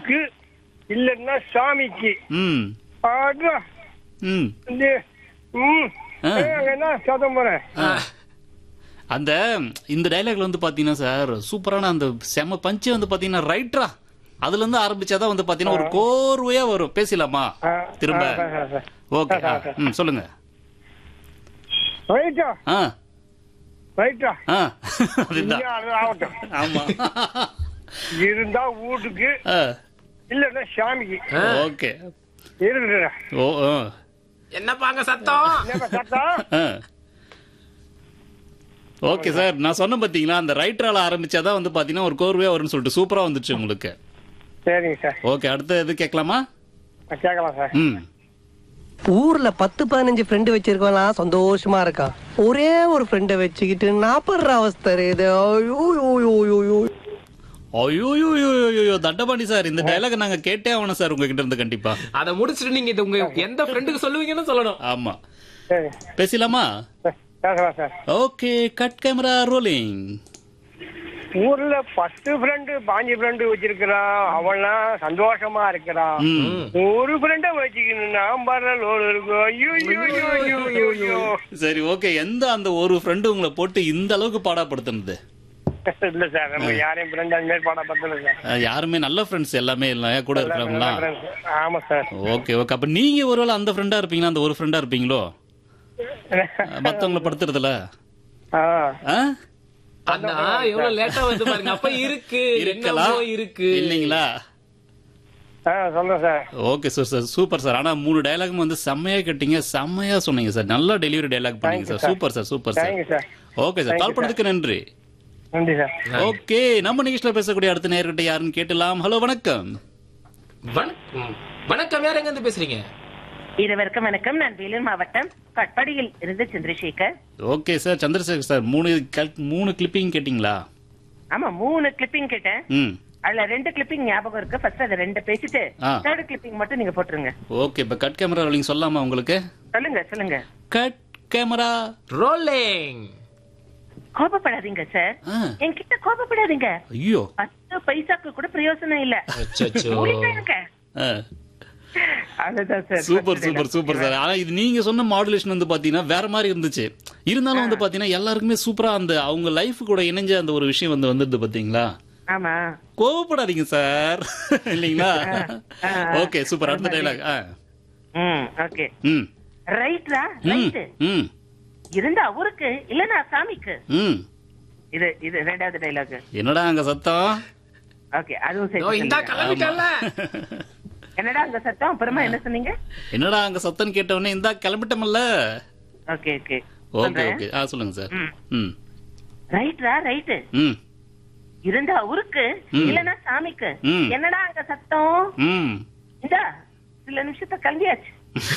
ஊருக்கு இல்லைன்னா சாமிக்கு ம் ஆடா ம் இந்த ம் ஆ. ஏய், அங்க என்ன சத்தம் போறேன் அந்த இந்த டைலாக்ல வந்து பாத்தீங்கன்னா சார் சூப்பரான அந்த செம பஞ்சு வந்து பாத்தீங்கன்னா ரைட்ரா அதுல இருந்து ஆரம்பிச்சாதான் வந்து பாத்தீங்கன்னா ஒரு கோர்வையா வரும் பேசலாமா ஆ, திரும்ப ஆ, ஆ, ஆ. ஓகே ஆ, ஆ. ம் சொல்லுங்க ரைட்டா ஆ ரைட்டா ஆ அதுதான் இங்க அது ஆகட்டும் ஆமா இருந்தா வீட்டுக்கு ஆ, இல்லைன்னா சாமிக்கு ஓகே இருக்குடா ஓ ஆ, என்னப்பாங்க சத்தம் என்னப்பா சத்தம் ஆ. ஓகே சார் நான் சொன்னேன் பாத்தீங்களா அந்த ரைட்டரால ஆரம்பிச்சாதான் வந்து பாத்தீங்கன்னா ஒரு கோர்வையா வரும்னு சொல்லிட்டு சூப்பரா வந்துச்சு உங்களுக்கு சரிங்க சார் ஓகே அடுத்து எது கேட்கலாமா நான் கேட்கலாம் சார் ம் ஊர்ல பத்து பதினஞ்சு ஃப்ரெண்டு வச்சிருக்கவன்லாம் சந்தோஷமா இருக்கான் ஒரே ஒரு ஃப்ரெண்டை வச்சுக்கிட்டு நாப்படுற அவஸ்தை இது ஐயோ, ஐயோ, ஐயோ, ஐயோ, ஐயோ. ஐயோ தண்டபாணி சார் இந்த டைலாக் நாங்க கேட்டே ஆகணும் சார் உங்ககிட்ட இருந்து கண்டிப்பா அத முடிச்சிட்டு நீங்க இது உங்க எந்த ஃப்ரெண்டுக்கு சொல்லுவீங்கன்னு சொல்லணும் ஆமா சரி பேசலாமா பேசலாம் sir okay cut camera rolling ஊர்ல பத்து ஃப்ரெண்டு பாஞ்சு ஃப்ரெண்டு வச்சிருக்கிறான் அவன்லாம் சந்தோஷமா இருக்கிறான் ம் ஒரு ஃப்ரெண்ட வச்சுக்கணும் நான் பர்ற லோடு இருக்கும் ஐயோ ஐயோ ஐயோ ஐயோ ஐயோ ஐயோ சரி ஓகே எந்த அந்த ஒரு ஃப்ரெண்டு உங்களை போட்டு இந்த அளவுக்கு பாடாப்படுத்துனது இல்ல சார் நம்ம யாரையும் ஃப்ரெண்ட் அந்த மாதிரி பாடம் பத்தல சார் அஹ், யாருமே நல்ல ஃப்ரெண்ட்ஸ் எல்லாமே இல்லை கூட இருக்கிறவங்களா ஆமா சார் ஓகே ஓகே அப்ப நீங்க ஒருவேளை அந்த ஃப்ரெண்டா இருப்பீங்களா அந்த ஒரு ஃப்ரெண்டா இருப்பீங்களோ அஹ், மத்தவங்கள படுத்துறதுல ஆ. ஆ? அண்ணா எவ்வளவு லேட்டா வந்து பாருங்க அப்ப இருக்கு இருக்கலாம் என்னமோ இருக்கு இல்லைங்களா ஆ சொல்றேன் sir okay sir sir super sir ஆனா மூணு டயலாகும் வந்து செம்மையா கேட்டீங்க செம்மையா சொன்னீங்க சார் நல்லா டெலிவரி டயலாக் பண்ணீங்க Thank you, sir sir. Super sir super sir thank you sir okay sir Thank call you, பண்ணதுக்கு நன்றி நன்றி சார் ஓகே நம்ம நிகழ்ச்சியில பேசக்கூடிய அடுத்த நேர்கிட்ட யாருன்னு கேட்டலாம் ஹலோ வணக்கம் வணக்கம் வணக்கம் யார் எங்க இருந்து பேசுறீங்க இருவருக்கும் வணக்கம் நான் வேலூர் மாவட்டம் கட்பாடியில் இருந்து Chandrasekhar okay sir Chandrasekhar sir மூணு கல்- மூணு கிளிப்பிங் கேட்டிங்களா ஆமா மூணு கிளிப்பிங் கேட்டேன் ம் அதுல ரெண்டு கிளிப்பிங் ஞாபகம் இருக்கு ஃபர்ஸ்ட் அதை ரெண்டு பேசிட்டு ஆ. தேர்ட் கிளிப்பிங் மட்டும் நீங்க போட்டுருங்க ஓகே இப்ப கட் கேமரா ரோலிங் சொல்லலாமா உங்களுக்கு சொல்லுங்க சொல்லுங்க கட் கேமரா ரோலிங் கோபப்படாதீங்க சார் ஆ. என்கிட்ட கோபப்படாதீங்க ஐயோ பத்து பைசாக்கு கூட பிரயோசனம் இல்ல அச்சச்சோ. முடிக்காதுங்க. ஆ. அதுதான் sir super super super sir ஆனா இது நீங்க சொன்ன மாடுலேஷன் வந்து பாத்தீங்கன்னா வேற மாதிரி இருந்துச்சு இருந்தாலும் வந்து பாத்தீங்கன்னா எல்லாருக்குமே சூப்பரா அந்த அவங்க லைஃப் கூட இணைஞ்ச அந்த ஒரு விஷயம் வந்து வந்துருது பாத்தீங்களா ஆமா கோவப்படாதீங்க சார் இல்லைங்களா ஆ. ஓகே சூப்பர் அடுத்த டைலாக் ம் ஓகே ம் ரைட்ரா ம் ரைட் ம் இருந்தா அவருக்கு இல்லனா சாமிக்கு ம் இது இது ரெண்டாவது டைலாக் என்னடா அங்க சத்தம் ஓகே அதுவும் ஓ, சரி இந்தா சொல்லுங்க. கிளம்பிட்டல்ல என்னடா அங்க சத்தம் அப்புறமா என்ன சொன்னீங்க என்னடா அங்க சத்தம் கேட்டவொடனே இந்தா கிளம்பிட்டோம்ல ஓகே ஓகே ஓகே ஓகே ஆ சொல்லுங்க சார் ம். ம் ரைட்ரா ரைட்டு ம் இருந்தா அவருக்கு ம். இல்லனா சாமிக்கு ம். என்னடா அங்க சத்தம் ம் இந்தா சில நிமிஷத்தை கல்வியாச்சு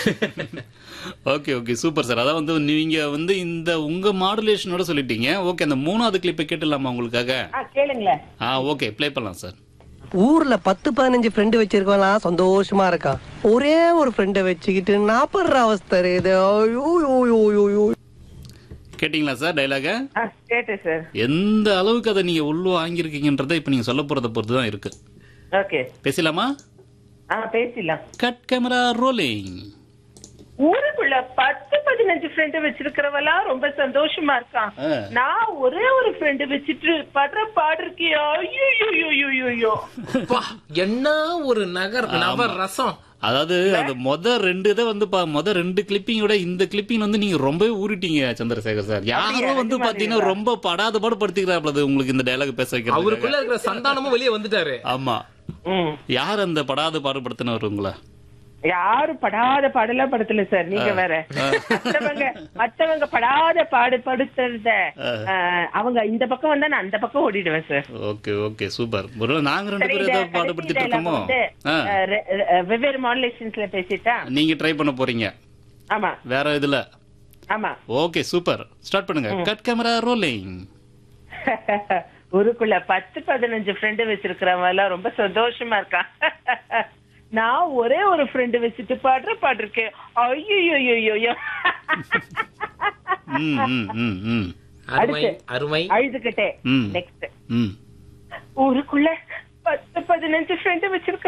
ஓகே ஓகே சூப்பர் சார் அதான் வந்து நீங்க வந்து இந்த உங்க மாடுலேஷனோட சொல்லிட்டீங்க ஓகே அந்த மூணாவது கிளிப்பை கேட்டுலாமா உங்களுக்காக ஆ கேளுங்களேன் ஆ ஓகே ப்ளே பண்ணலாம் சார் ஊர்ல பத்து பதினஞ்சு ஃப்ரெண்டு வச்சிருக்கவன்லாம் சந்தோஷமா இருக்கான் ஒரே ஒரு ஃப்ரெண்டை வச்சுக்கிட்டு நாப்படுற அவஸ்தை இது ஐயோ, ஐயோ, ஐயோ, ஐயோ, ஐயோ. கேட்டிங்களா சார் டைலாக ஆ கேட்டேன் சார் எந்த அளவுக்கு அதை நீங்க உள்ள வாங்கியிருக்கீங்கன்றதை இப்போ நீங்க சொல்ல போறதை பொறுத்து தான் இருக்கு ஓகே பேசலாமா ஆ பேசிடலாம் கட் கேமரா ரோலிங் ஊருக்குள்ள பத்து பதினஞ்சு ஃப்ரெண்டு வச்சிருக்கிறவெல்லாம் ரொம்ப சந்தோஷமா இருக்கான் ஆ. நான் ஒரே ஒரு ஃப்ரெண்டு வச்சுட்டு படுற பாடு இருக்கியா ஐயோ அப்பா, என்ன ஒரு நகர் நவர் ரசம் அதாவது அந்த மொத ரெண்டு இதை வந்து பா- மொத ரெண்டு கிளிப்பிங்கோட இந்த கிளிப்பிங் வந்து நீங்க ரொம்பவே ஊறிட்டீங்க சந்திரசேகர் சார் யாரோ வந்து பாத்தீங்கன்னா ரொம்ப படாத பாடு படுத்திக்கிறாப்ல உங்களுக்கு இந்த டைலாக் பேச வைக்கிறது அவருக்குள்ள இருக்கிற சந்தானமும் வெளியே வந்துட்டாரு ஆமா ம் யார் அந்த படாத பாடுபடுத்தினவர் உங்களை யாரும் படாத பாடல படுத்தல சார் நீங்க வேற மத்தவங்க மத்தவங்க படாத பாடு படுத்துறத ஆஹ், அவங்க இந்த பக்கம் வந்தா நான் அந்த பக்கம் ஓடிடுவேன் சார் ஓகே ஓகே சூப்பர் ஒருவேளை நாங்க ரெண்டு சரி, பேரும் இத ஏதாவது கடைசி பாடுபடுத்திட்டு dialogue இருக்கோமோ வந்து, ஆ, ஆஹ், ரெ- ரெ- வெவ்வேறு மாடுலேஷன்ஸ்ல பேசிட்டா நீங்க ட்ரை பண்ண போறீங்க ஆமா வேற இதுல ஆமா ஓகே சூப்பர் ஸ்டார்ட் பண்ணுங்க கட் கேமரா ரோலிங் ஊருக்குள்ள பத்து பதினஞ்சு ஃப்ரெண்டு வச்சிருக்கிறவங்க எல்லாம் ரொம்ப சந்தோஷமா இருக்கான் நான் ஒரே ஒரு ஃப்ரெண்டு வச்சுட்டு பாடுற பாடு இருக்கேன் ஐயோ ம் ம் ம் ம் அருமை அடுத்து. அருமை அழுதுகிட்டே ம். நெக்ஸ்ட் ம் ஊருக்குள்ள பத்து பதினஞ்சு ஃப்ரெண்டு வச்சிருக்க